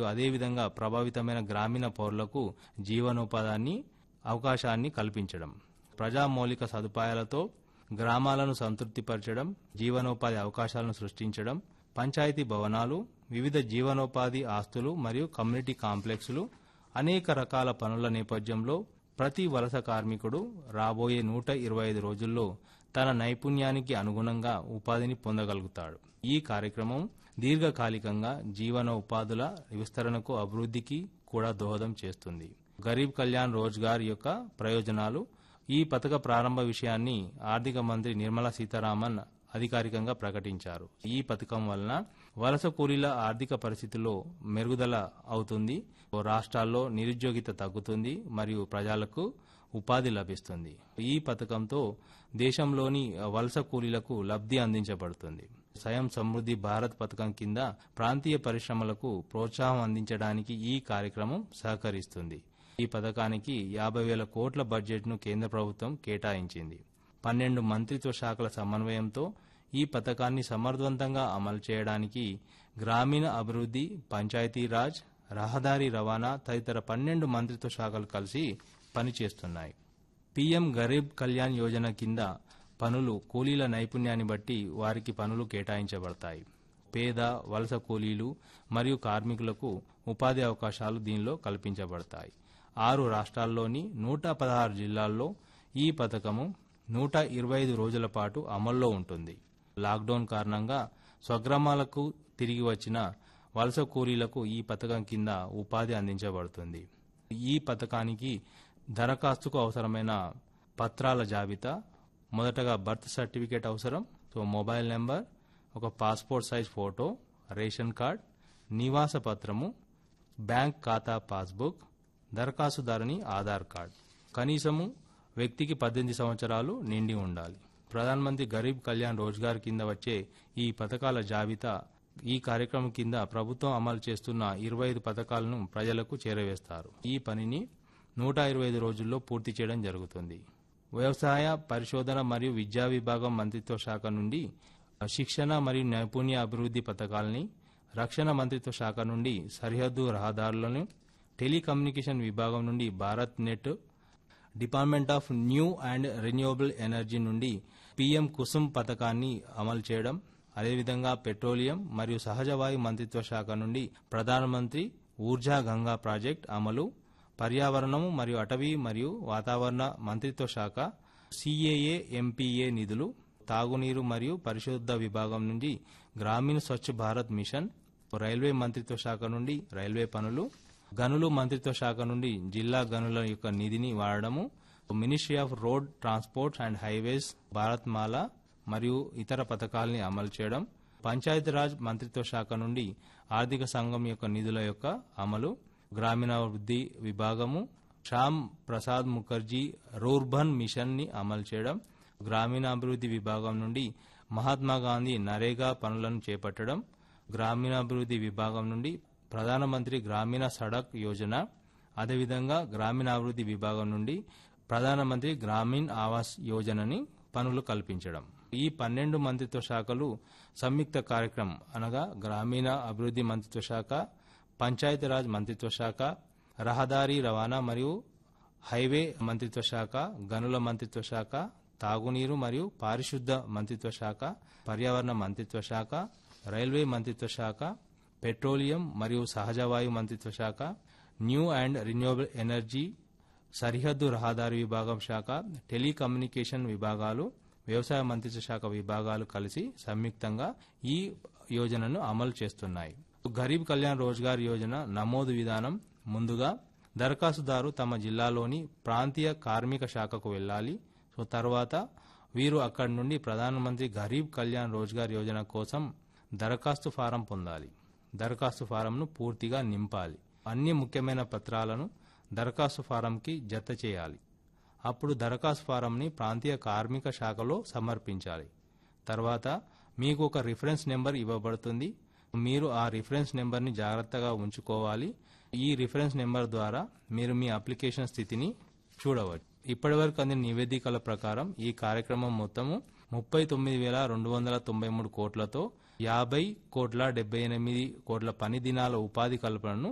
మరియు అదేవిధంగా ప్రభావితమైన గ్రామీణ పౌరులకు జీవనోపాధాన్ని అవకాశాన్ని కల్పించడం ప్రజా మౌలిక సదుపాయాలతో గ్రామాలను సంతృప్తిపరచడం జీవనోపాధి అవకాశాలను సృష్టించడం పంచాయతీ భవనాలు వివిధ జీవనోపాధి ఆస్తులు మరియు కమ్యూనిటీ కాంప్లెక్స్లు అనేక రకాల పనుల నేపథ్యంలో ప్రతి వలస కార్మికుడు రాబోయే నూట ఇరవై ఐదు రోజుల్లో తన నైపుణ్యానికి అనుగుణంగా ఉపాధిని పొందగలుగుతాడు ఈ కార్యక్రమం దీర్ఘకాలికంగా జీవన ఉపాధుల విస్తరణకు అభివృద్ధికి కూడా దోహదం చేస్తుంది గరీబ్ కళ్యాణ్ రోజ్గార్ యొక్క ప్రయోజనాలు ఈ పథక ప్రారంభ విషయాన్ని ఆర్థిక మంత్రి నిర్మలా సీతారామన్ అధికారికంగా ప్రకటించారు ఈ పథకం వలన వలస కూలీల ఆర్థిక పరిస్థితుల్లో మెరుగుదల అవుతుంది ఓ రాష్ట్రాల్లో నిరుద్యోగిత తగ్గుతుంది మరియు ప్రజలకు ఉపాధి లభిస్తుంది ఈ పథకంతో దేశంలోని వలస కూలీలకు లబ్ధి అందించబడుతుంది స్వయం సమృద్ధి భారత్ పథకం కింద ప్రాంతీయ పరిశ్రమలకు ప్రోత్సాహం అందించడానికి ఈ కార్యక్రమం సహకరిస్తుంది ఈ పథకానికి యాభై వేల కోట్ల బడ్జెట్ను కేంద్ర ప్రభుత్వం కేటాయించింది పన్నెండు మంత్రిత్వ శాఖల సమన్వయంతో ఈ పథకాన్ని సమర్థవంతంగా అమలు చేయడానికి గ్రామీణ అభివృద్ధి పంచాయతీరాజ్ రహదారి రవాణా తదితర పన్నెండు మంత్రిత్వ శాఖలు కలిసి పనిచేస్తున్నాయి పీఎం గరీబ్ కళ్యాణ్ యోజన కింద పనులు కూలీల నైపుణ్యాన్ని బట్టి వారికి పనులు కేటాయించబడతాయి పేద వలస కూలీలు మరియు కార్మికులకు ఉపాధి అవకాశాలు దీనిలో కల్పించబడతాయి ఆరు రాష్ట్రాల్లోని నూట పదహారు జిల్లాల్లో ఈ పథకము నూట ఇరవై ఐదు రోజుల పాటు అమల్లో ఉంటుంది లాక్డౌన్ కారణంగా స్వగ్రామాలకు తిరిగి వచ్చిన వలస కూలీలకు ఈ పథకం కింద ఉపాధి అందించబడుతుంది ఈ పథకానికి దరఖాస్తుకు అవసరమైన పత్రాల జాబితా మొదటగా బర్త్ సర్టిఫికేట్ అవసరం సో మొబైల్ నెంబర్ ఒక passport size photo ration card నివాస పత్రము బ్యాంక్ ఖాతా పాస్బుక్ దరఖాస్తుదారుని ఆధార్ కార్డ్ కనీసము వ్యక్తికి పద్దెనిమిది సంవత్సరాలు నిండి ఉండాలి ప్రధానమంత్రి గరీబ్ కళ్యాణ్ రోజ్గార్ కింద వచ్చే ఈ పథకాల జాబితా ఈ కార్యక్రమం కింద ప్రభుత్వం అమలు చేస్తున్న ఇరవై ఐదు పథకాలను ప్రజలకు చేరవేస్తారు ఈ పనిని నూట ఇరవై ఐదు రోజుల్లో పూర్తి చేయడం జరుగుతుంది వ్యవసాయ పరిశోధన మరియు విద్యా విభాగం మంత్రిత్వ శాఖ నుండి శిక్షణ మరియు నైపుణ్య అభివృద్ధి పథకాలని రక్షణ మంత్రిత్వ శాఖ నుండి సరిహద్దు రహదారులను టెలికమ్యూనికేషన్ విభాగం నుండి Bharat net department of new and renewable energy నుండి పీఎం కుసుమ్ పథకాన్ని అమలు చేయడం అదేవిధంగా పెట్రోలియం మరియు సహజ వాయు మంత్రిత్వ శాఖ నుండి ప్రధానమంత్రి ఊర్జా గంగా ప్రాజెక్ట్ అమలు పర్యావరణం మరియు అటవీ మరియు వాతావరణ మంత్రిత్వ శాఖ సిఏఏ ఎంపీఏ నిధులు తాగునీరు మరియు పరిశుద్ధ విభాగం నుండి గ్రామీణ స్వచ్ఛ భారత్ మిషన్ రైల్వే మంత్రిత్వ శాఖ నుండి రైల్వే పనులు గనులు మంత్రిత్వ శాఖ నుండి జిల్లా గనుల యొక్క నిధిని వాడడము ministry of road transport and highways Bharat Mala మరియు ఇతర పథకాల్ని అమలు చేయడం పంచాయతీరాజ్ మంత్రిత్వ శాఖ నుండి ఆర్థిక సంఘం యొక్క నిధుల యొక్క అమలు గ్రామీణాభివృద్ధి విభాగము శ్యామ్ ప్రసాద్ ముఖర్జీ రూర్బన్ మిషన్ ని అమలు చేయడం గ్రామీణాభివృద్ధి విభాగం నుండి మహాత్మా గాంధీ నరేగా పనులను చేపట్టడం గ్రామీణాభివృద్ధి విభాగం నుండి ప్రధానమంత్రి గ్రామీణ సడక్ యోజన అదేవిధంగా గ్రామీణాభివృద్ధి విభాగం నుండి ప్రధానమంత్రి గ్రామీణ్ ఆవాస్ యోజనని పనులు కల్పించడం ఈ పన్నెండు మంత్రిత్వ శాఖలు సంయుక్త కార్యక్రమం అనగా గ్రామీణ అభివృద్ధి మంత్రిత్వ శాఖ పంచాయతీరాజ్ మంత్రిత్వ శాఖ రహదారి రవాణా మరియు హైవే మంత్రిత్వ శాఖ గనుల మంత్రిత్వ శాఖ తాగునీరు మరియు పారిశుద్ధ మంత్రిత్వ శాఖ పర్యావరణ మంత్రిత్వ శాఖ రైల్వే మంత్రిత్వ శాఖ పెట్రోలియం మరియు సహజవాయు మంత్రిత్వ శాఖ న్యూ అండ్ రిన్యూవబుల్ ఎనర్జీ సరిహద్దు రహదారి విభాగం శాఖ టెలికమ్యూనికేషన్ విభాగాలు వ్యవసాయ మంత్రిత్వ శాఖ విభాగాలు కలిసి సంయుక్తంగా ఈ యోజనను అమలు చేస్తున్నాయి గరీబ్ కళ్యాణ్ రోజ్గార్ యోజన నమోదు విధానం ముందుగా దరఖాస్తుదారు తమ జిల్లాలోని ప్రాంతీయ కార్మిక శాఖకు వెళ్ళాలి సో తర్వాత వీరు అక్కడి నుండి ప్రధానమంత్రి గరీబ్ కళ్యాణ్ రోజ్గార్ యోజన కోసం దరఖాస్తు ఫారం పొందాలి దరఖాస్తు ఫారంను పూర్తిగా నింపాలి అన్ని ముఖ్యమైన పత్రాలను దరఖాస్తు ఫారంకి జత చేయాలి అప్పుడు దరఖాస్తు ఫారంని ప్రాంతీయ కార్మిక శాఖలో సమర్పించాలి తర్వాత మీకు ఒక రిఫరెన్స్ నెంబర్ ఇవ్వబడుతుంది మీరు ఆ రిఫరెన్స్ నెంబర్ని జాగ్రత్తగా ఉంచుకోవాలి ఈ రిఫరెన్స్ నెంబర్ ద్వారా మీరు మీ అప్లికేషన్ స్థితిని చూడవచ్చు ఇప్పటివరకు అందిన నివేదికల ప్రకారం ఈ కార్యక్రమం మొత్తము ముప్పై తొమ్మిది వేల రెండు వందల తొంభై మూడు కోట్లతో యాభై కోట్ల డెబ్బై ఎనిమిది కోట్ల పని దినాల ఉపాధి కల్పనను